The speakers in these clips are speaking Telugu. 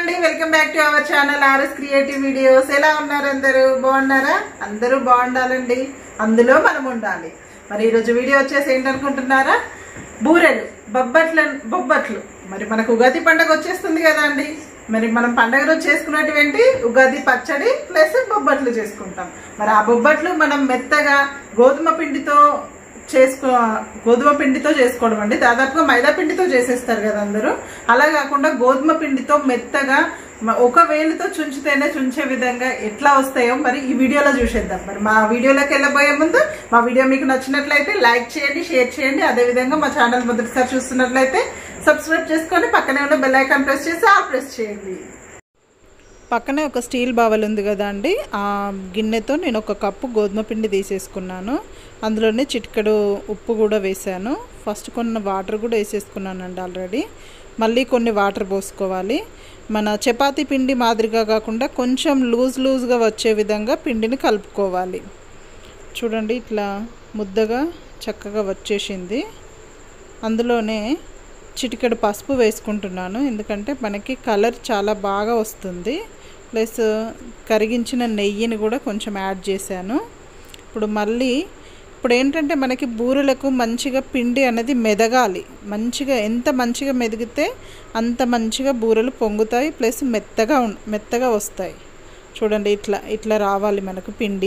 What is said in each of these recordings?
అండి welcome back to our channel RS creative videos ఎలా ఉన్నారు అందరూ బాగున్నారా అందరూ బాగుండాలండి అందులో మనం ఉండాలి మరి ఈరోజు వీడియో వచ్చేసి ఏంటనుకుంటున్నారా బూరెలు బొబ్బట్లు బొబ్బట్లు మరి మనకు ఉగాది పండుగ వచ్చేస్తుంది కదా అండి మరి మనం పండగ రోజు చేసుకున్నటువంటి ఉగాది పచ్చడి ప్లస్ బొబ్బట్లు చేసుకుంటాం మరి ఆ బొబ్బట్లు మనం మెత్తగా గోధుమ పిండితో చేసుకో గోధుమ పిండితో చేసుకోవడం అండి దాదాపుగా మైదా పిండితో చేసేస్తారు కదా అందరూ అలా కాకుండా గోధుమ పిండితో మెత్తగా మ- ఒక వేలుతో చుంచితేనే చుంచే విధంగా ఎట్లా వస్తాయో మరి ఈ వీడియోలో చూసేద్దాం మరి మా వీడియోలోకి వెళ్ళబోయే ముందు మా వీడియో మీకు నచ్చినట్లయితే లైక్ చేయండి షేర్ చేయండి అదేవిధంగా మా ఛానల్ మొదటిసారి చూస్తున్నట్లయితే సబ్స్క్రైబ్ చేసుకొని పక్కనే ఉన్న బెల్ ఐకాన్ ప్రెస్ చేసి ఆల్ ప్రెస్ చేయండి పక్కనే ఒక స్టీల్ బవల్ ఉంది కదా అండి ఆ గిన్నెతో నేను ఒక కప్పు గోధుమ పిండి తీసేసుకున్నాను అందులోనే చిటికెడు ఉప్పు కూడా వేసాను ఫస్ట్ కొన్ని వాటర్ కూడా వేసేసుకున్నానండి ఆల్రెడీ మళ్ళీ కొన్ని వాటర్ పోసుకోవాలి మన చపాతీ పిండి మాదిరిగా కాకుండా కొంచెం లూజ్ లూజ్గా వచ్చే విధంగా పిండిని కలుపుకోవాలి చూడండి ఇట్లా ముద్దగా చక్కగా వచ్చేసింది అందులోనే చిటికెడు పసుపు వేసుకుంటున్నాను ఎందుకంటే మనకి కలర్ చాలా బాగా వస్తుంది ప్లస్ కరిగించిన నెయ్యిని కూడా కొంచెం యాడ్ చేశాను ఇప్పుడు మళ్ళీ ఇప్పుడు ఏంటంటే మనకి బూరెలకు మంచిగా పిండి అనేది మెదగాలి మంచిగా ఎంత మంచిగా మెదిగితే అంత మంచిగా బూరెలు పొంగుతాయి ప్లస్ మెత్తగా ఉం- మెత్తగా వస్తాయి చూడండి ఇట్లా ఇట్లా రావాలి మనకు పిండి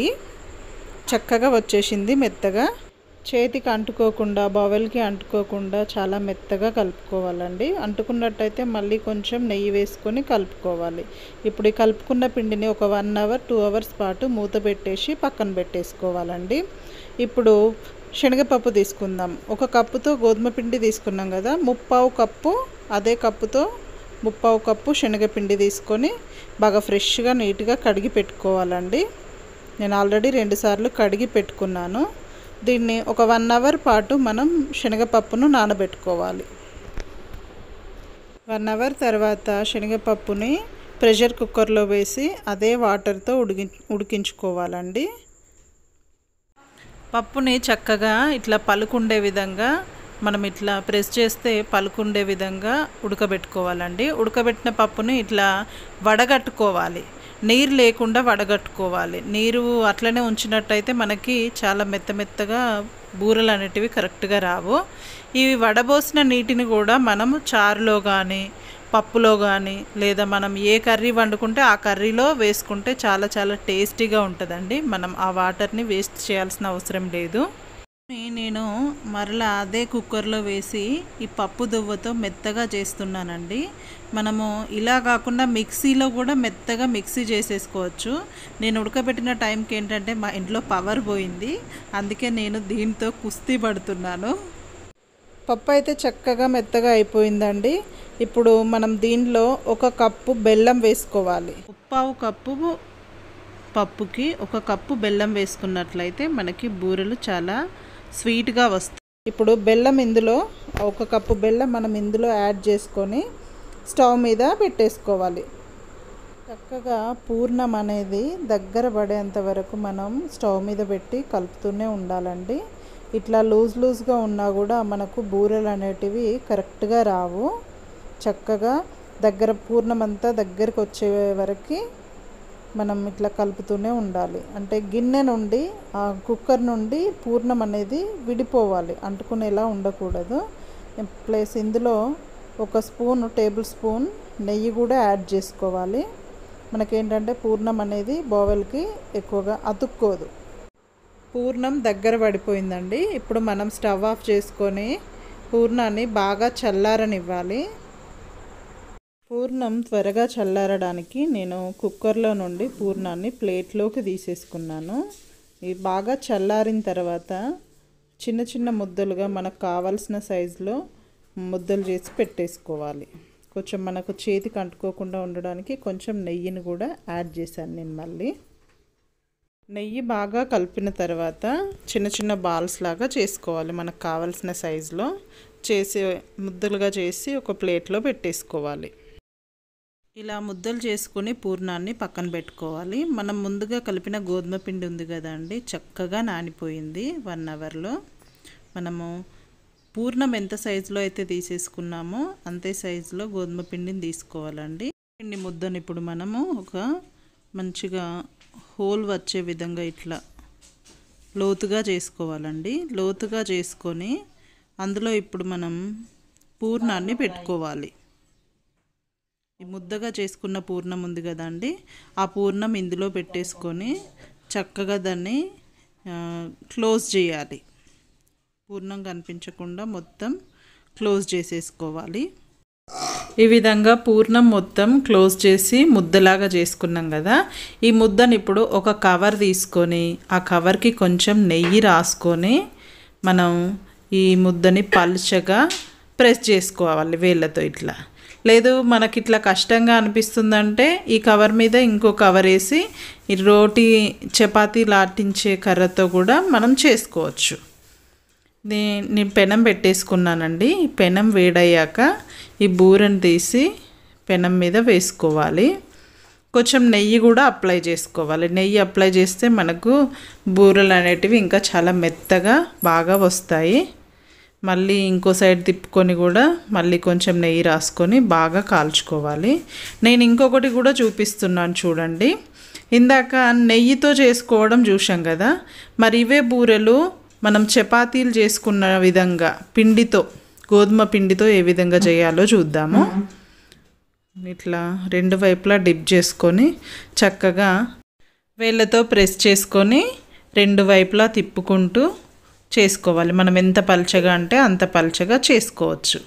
చక్కగా వచ్చేసింది మెత్తగా చేతికి అంటుకోకుండా బవల్కి అంటుకోకుండా చాలా మెత్తగా కలుపుకోవాలండి అంటుకున్నట్టయితే మళ్ళీ కొంచెం నెయ్యి వేసుకొని కలుపుకోవాలి ఇప్పుడు ఈ కలుపుకున్న పిండిని ఒక వన్ అవర్ టూ అవర్స్ పాటు మూత పెట్టేసి పక్కన పెట్టేసుకోవాలండి ఇప్పుడు శనగపప్పు తీసుకుందాం ఒక కప్పుతో గోధుమ పిండి తీసుకున్నాం కదా ముప్పావు కప్పు అదే కప్పుతో ముప్పావు కప్పు శనగపిండి తీసుకొని బాగా ఫ్రెష్గా నీట్గా కడిగి పెట్టుకోవాలండి నేను ఆల్రెడీ రెండుసార్లు కడిగి పెట్టుకున్నాను దీన్ని ఒక వన్ అవర్ పాటు మనం శనగపప్పును నానబెట్టుకోవాలి వన్ అవర్ తర్వాత శనగపప్పుని ప్రెషర్ కుక్కర్లో వేసి అదే వాటర్తో ఉడికి ఉడికించుకోవాలండి పప్పుని చక్కగా ఇట్లా పలుకుండే విధంగా మనం ఇట్లా ప్రెస్ చేస్తే పలుకుండే విధంగా ఉడకబెట్టుకోవాలండి ఉడకబెట్టిన పప్పుని ఇట్లా వడగట్టుకోవాలి నీరు లేకుండా వడగట్టుకోవాలి నీరు అట్లనే ఉంచినట్టయితే మనకి చాలా మెత్త మెత్తగా బూరెలు అనేటివి కరెక్ట్గా రావు ఇవి వడబోసిన నీటిని కూడా మనము చారులో కానీ పప్పులో కానీ లేదా మనం ఏ కర్రీ వండుకుంటే ఆ కర్రీలో వేసుకుంటే చాలా చాలా టేస్టీగా ఉంటుందండి మనం ఆ వాటర్ని వేస్ట్ చేయాల్సిన అవసరం లేదు నేను మరలా అదే కుక్కర్లో వేసి ఈ పప్పు దువ్వతో మెత్తగా చేస్తున్నానండి మనము ఇలా కాకుండా మిక్సీలో కూడా మెత్తగా మిక్సీ చేసేసుకోవచ్చు నేను ఉడకబెట్టిన టైంకి ఏంటంటే మా ఇంట్లో పవర్ పోయింది అందుకే నేను దీంతో కుస్తీ పడుతున్నాను పప్పు అయితే చక్కగా మెత్తగా అయిపోయిందండి ఇప్పుడు మనం దీనిలో ఒక కప్పు బెల్లం వేసుకోవాలి ఉప్పావు కప్పు పప్పుకి ఒక కప్పు బెల్లం వేసుకున్నట్లయితే మనకి బూరెలు చాలా స్వీట్గా వస్తాయి ఇప్పుడు బెల్లం ఇందులో ఒక కప్పు బెల్లం మనం ఇందులో యాడ్ చేసుకొని స్టవ్ మీద పెట్టేసుకోవాలి చక్కగా పూర్ణం అనేది దగ్గర పడేంత వరకు మనం స్టవ్ మీద పెట్టి కలుపుతూనే ఉండాలండి ఇట్లా లూజ్ లూజ్గా ఉన్నా కూడా మనకు బూరెలు అనేటివి కరెక్ట్గా రావు చక్కగా దగ్గర పూర్ణం అంతా దగ్గరకు వచ్చే వరకు మనం ఇట్లా కలుపుతూనే ఉండాలి అంటే గిన్నె నుండి ఆ కుక్కర్ నుండి పూర్ణం అనేది విడిపోవాలి అంటుకునేలా ఉండకూడదు ప్లస్ ఇందులో ఒక స్పూన్ టేబుల్ స్పూన్ నెయ్యి కూడా యాడ్ చేసుకోవాలి మనకేంటంటే పూర్ణం అనేది బోవెల్కి ఎక్కువగా అతుక్కోదు పూర్ణం దగ్గర పడిపోయిందండి ఇప్పుడు మనం స్టవ్ ఆఫ్ చేసుకొని పూర్ణాన్ని బాగా చల్లారనివ్వాలి పూర్ణం త్వరగా చల్లారడానికి నేను కుక్కర్లో నుండి పూర్ణాన్ని ప్లేట్లోకి తీసేసుకున్నాను ఇది బాగా చల్లారిన తర్వాత చిన్న చిన్న ముద్దలుగా మనకు కావాల్సిన సైజులో ముద్దలు చేసి పెట్టేసుకోవాలి కొంచెం మనకు చేతికి అంటుకోకుండా ఉండడానికి కొంచెం నెయ్యిని కూడా యాడ్ చేశాను నేను మళ్ళీ నెయ్యి బాగా కలిపిన తర్వాత చిన్న చిన్న బాల్స్ లాగా చేసుకోవాలి మనకు కావాల్సిన సైజులో చేసి ముద్దలుగా చేసి ఒక ప్లేట్లో పెట్టేసుకోవాలి ఇలా ముద్దలు చేసుకుని పూర్ణాన్ని పక్కన పెట్టుకోవాలి మనం ముందుగా కలిపిన గోధుమ పిండి ఉంది కదండి చక్కగా నానిపోయింది వన్ అవర్లో మనము పూర్ణం ఎంత సైజులో అయితే తీసేసుకున్నామో అంతే సైజులో గోధుమ పిండిని తీసుకోవాలండి పిండి ముద్దను ఇప్పుడు మనము ఒక మంచిగా హోల్ వచ్చే విధంగా ఇట్లా లోతుగా చేసుకోవాలండి లోతుగా చేసుకొని అందులో ఇప్పుడు మనం పూర్ణాన్ని పెట్టుకోవాలి ఈ ముద్దగా చేసుకున్న పూర్ణం ఉంది కదండి ఆ పూర్ణం ఇందులో పెట్టేసుకొని చక్కగా దాన్ని ఆ, క్లోజ్ చేయాలి పూర్ణం కనిపించకుండా మొత్తం క్లోజ్ చేసేసుకోవాలి ఈ విధంగా పూర్ణం మొత్తం క్లోజ్ చేసి ముద్దలాగా చేసుకున్నాం కదా ఈ ముద్దను ఇప్పుడు ఒక కవర్ తీసుకొని ఆ కవర్కి కొంచెం నెయ్యి రాసుకొని మనం ఈ ముద్దని పల్చగా ప్రెస్ చేసుకోవాలి వేళ్ళతో ఇట్లా లేదు మనకి ఇట్లా కష్టంగా అనిపిస్తుందంటే ఈ కవర్ మీద ఇంకో కవర్ వేసి ఈ రోటీ చపాతీ లాటించే కర్రతో కూడా మనం చేసుకోవచ్చు నే- నేను పెనం పెట్టేసుకున్నానండి ఈ పెనం వేడయ్యాక ఈ బూరెను తీసి పెనం మీద వేసుకోవాలి కొంచెం నెయ్యి కూడా అప్లై చేసుకోవాలి నెయ్యి అప్లై చేస్తే మనకు బూరెలు అనేటివి ఇంకా చాలా మెత్తగా బాగా వస్తాయి మళ్ళీ ఇంకో సైడ్ తిప్పుకొని కూడా మళ్ళీ కొంచెం నెయ్యి రాసుకొని బాగా కాల్చుకోవాలి నేను ఇంకొకటి కూడా చూపిస్తున్నాను చూడండి ఇందాక నెయ్యితో చేసుకోవడం చూసాం కదా మరి ఇవే బూరెలు మనం చపాతీలు చేసుకున్న విధంగా పిండితో గోధుమ పిండితో ఏ విధంగా చేయాలో చూద్దాము ఇట్లా రెండు వైపులా డిప్ చేసుకొని చక్కగా వేళ్ళతో ప్రెస్ చేసుకొని రెండు వైపులా తిప్పుకుంటూ చేసుకోవాలి మనం ఎంత పల్చగా అంటే అంత పల్చగా చేసుకోవచ్చు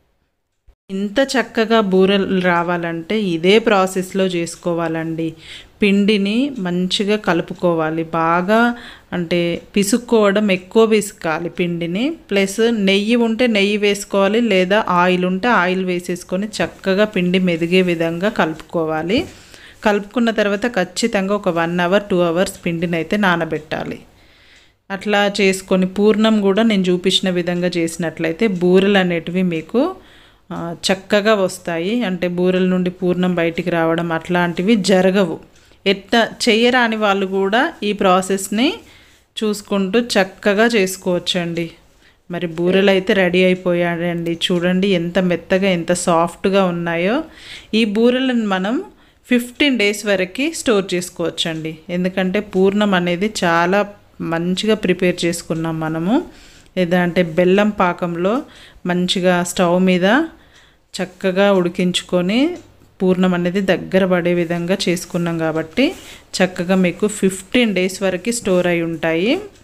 ఇంత చక్కగా బూరెలు రావాలంటే ఇదే ప్రాసెస్లో చేసుకోవాలండి పిండిని మంచిగా కలుపుకోవాలి బాగా అంటే పిసుక్కోవడం ఎక్కువ పిసుకాలి పిండిని ప్లస్ నెయ్యి ఉంటే నెయ్యి వేసుకోవాలి లేదా ఆయిల్ ఉంటే ఆయిల్ వేసేసుకొని చక్కగా పిండి మెదిగే విధంగా కలుపుకోవాలి కలుపుకున్న తర్వాత ఖచ్చితంగా ఒక వన్ అవర్ టూ అవర్స్ పిండిని అయితే నానబెట్టాలి అట్లా చేసుకొని పూర్ణం కూడా నేను చూపించిన విధంగా చేసినట్లయితే బూరెలు అనేటివి మీకు ఆ, చక్కగా వస్తాయి అంటే బూరెల నుండి పూర్ణం బయటికి రావడం అట్లాంటివి జరగవు ఎట్ట చెయ్యరాని వాళ్ళు కూడా ఈ ప్రాసెస్ని చూసుకుంటూ చక్కగా చేసుకోవచ్చండి మరి బూరెలు అయితే రెడీ అయిపోయాయండి చూడండి ఎంత మెత్తగా ఎంత సాఫ్ట్గా ఉన్నాయో ఈ బూరెలను మనం ఫిఫ్టీన్ డేస్ వరకు స్టోర్ చేసుకోవచ్చండి ఎందుకంటే పూర్ణం అనేది చాలా మంచిగా ప్రిపేర్ చేసుకున్నాం మనము ఏదంటే బెల్లం పాకంలో మంచిగా స్టవ్ మీద చక్కగా ఉడికించుకొని పూర్ణం అనేది దగ్గర పడే విధంగా చేసుకున్నాం కాబట్టి చక్కగా మీకు ఫిఫ్టీన్ డేస్ వరకు స్టోర్ అయి ఉంటాయి